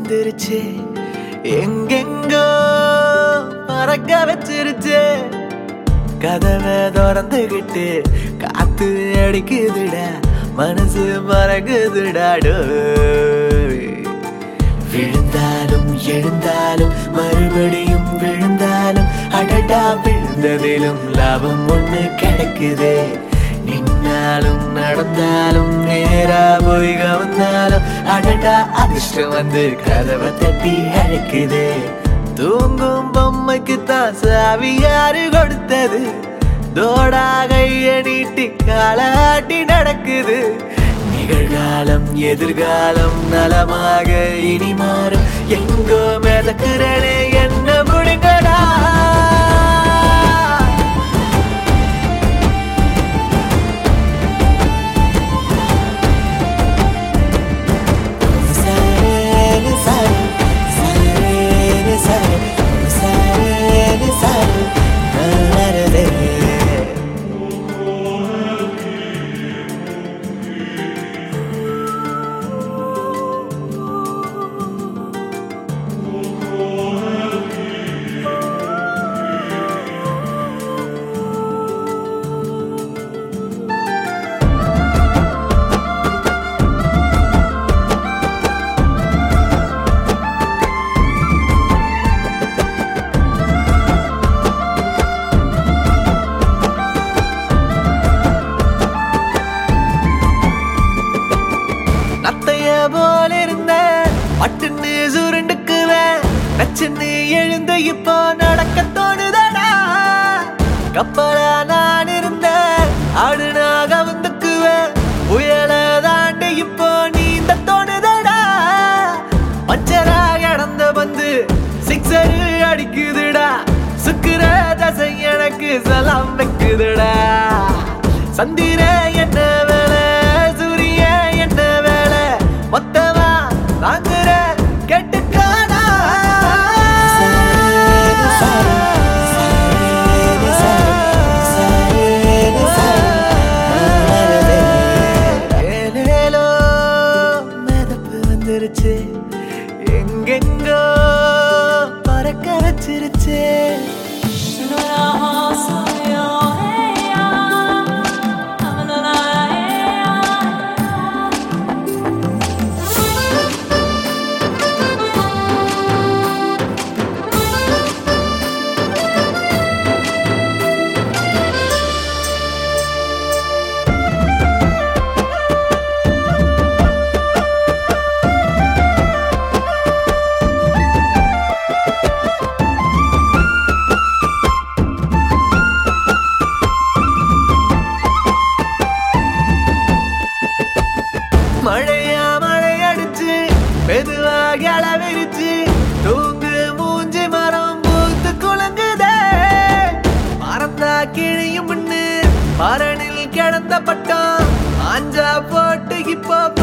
வந்துருச்சு எங்கெங்கோ மறக்க வச்சிருச்சு கதவை திறந்துகிட்டு காத்து அடிக்குதுடா மனசு மறக்குதுடா டோய். விழுந்தாலும் எழுந்தாலும் மறுபடியும் விழுந்தாலும் அடடா விழுந்ததிலும் லாபம் ஒண்ணு கிடைக்குது நின்னாலும் நடந்தாலும் நேரா போய் கவர்ந்தாலும் அடடா அதிர்ஷ்டம் வந்து கதவை தட்டி அழைக்குது தூங்கும் பொம்மைக்கு தான் சாவி யாரு கொடுத்தது தோடா கைய நீட்டி காலாட்டி நடக்குது நிகழ்காலம் எதிர்காலம் நலமாக இனி மாறும் எங்கோ மிதக்கிறனே என்ன முடுங்கடா சரேனு சரு, சரேனு சரு, சரேனு சரு, நல்லருதே. நத்தைய போல இருந்த பட்டுன்னு சுருண்டுக்குவேன் நச்சுன்னு எழுந்து இப்போ நடக்க தோணுதடா கப்பலா நான் இருந்த ஆடுனாக வந்துக்குவேன் புயல தாண்டி இப்போ நீந்த தோணுதடா பஞ்சரா கடந்த பந்து சிக்ஸர் அடிக்குதுடா சுக்குற தசை எனக்கு சலாம் வைக்குதுடா சந்திர என்ன வேலை சூரிய என்ன வேலை மொத்தமா தாங்குற கெட்டுக்கானா ஏலேலோ மிதப்பு வந்துருச்சு எங்கெங்கோ பறக்க வச்சிருச்சு மழையா மழை அடிச்சு மெதுவாக அளவிருச்சு தூங்கு மூஞ்சி மரம் பூத்து குலுங்குதே மறந்தா கிழியும் முன்னு பரணில் கிடந்த பட்டம் ஆஞ்சா போட்டு இப்போ